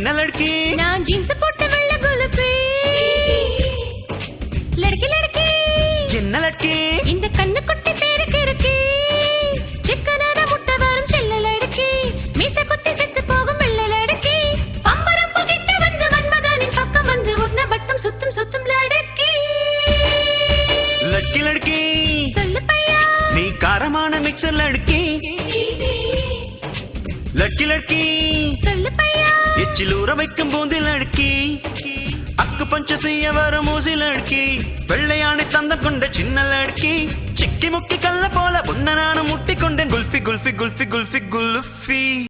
என்ன லட்கி நான் ஜீன்ஸ் போட்டு வெள்ள கொலுப்பி லடுக்கி லடுக்கி என்ன லட்கி இந்த கண்ணு குட்டி பேருக்கு இருக்கு சிக்கனான முட்டை வரும் செல்ல லடுக்கி மீச குத்தி செத்து போகும் வெள்ள லடுக்கி பம்பரப்பு கிட்ட வந்து மன்மதனின் பக்கம் வந்து உன்ன வட்டம் சுத்தும் சுத்தும் லடுக்கி லட்கி லட்கி சொல்லு பையா நீ காரமான மிக்சர் லட்கி லட்கி லட்கி சொல்லு பையா எச்சில் ஊற வைக்கும் பூந்தில் அடுக்கி அக்கு பஞ்ச செய்ய வரும் ஊசில் அடுக்கி வெள்ளையானை தந்த கொண்ட சின்ன லடுக்கி சிக்கி முக்கி கல்ல போல பொன்ன நானும் முட்டி கொண்டேன் குல்ஃபி குல்ஃபி குல்ஃபி குல்ஃபி குல்ஃபி